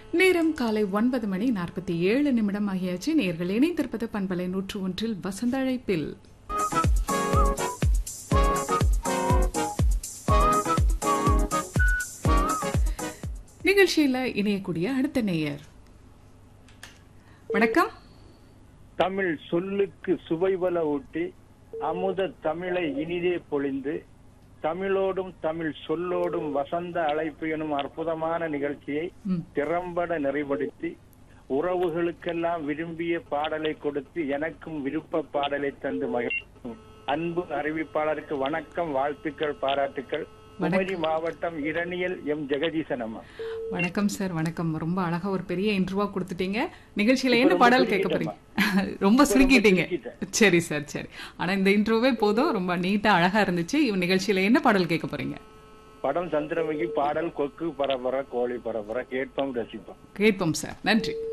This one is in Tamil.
நேரம் காலை ஒன்பது மணி நாற்பத்தி ஏழு நிமிடம் ஆகியாச்சு நேர்கள் இணைந்திருப்பது பண்பலை நூற்று ஒன்றில் வசந்த அழைப்பில் நிகழ்ச்சியில இணையக்கூடிய அடுத்த நேயர் வணக்கம் தமிழ் சொல்லுக்கு சுவைபல ஊட்டி அமுத தமிழை இனிதே பொழிந்து தமிழோடும் தமிழ் சொல்லோடும் வசந்த அழைப்பு எனும் அற்புதமான நிகழ்ச்சியை ம். திறம்பட நிறைவடுத்தி உறவுகளுக்கெல்லாம் விரும்பிய பாடலை கொடுத்து எனக்கும் விருப்ப பாடலை தந்து மகிழ்க்கும் அன்பு அறிவிப்பாளருக்கு வணக்கம் வாழ்த்துக்கள் பாராட்டுக்கள் குமரி மாவட்டம் இரணியல் எம் ஜெகதீசன் அம்மா வணக்கம் சார் வணக்கம் ரொம்ப அழகா ஒரு பெரிய இன்டர்வா கொடுத்துட்டீங்க நிகழ்ச்சியில என்ன ரொம்ப பாடல் கேட்க போறீங்க ரொம்ப சுருக்கிட்டீங்க சரி சார் சரி ஆனா இந்த இன்ட்ரோவே போதும் ரொம்ப நீட்டா அழகா இருந்துச்சு இவன் நிகழ்ச்சியில என்ன பாடல் கேட்க போறீங்க படம் சந்திரமுகி பாடல் கொக்கு பரபர கோழி பரபர கேட்போம் ரசிப்போம் கேட்போம் சார் நன்றி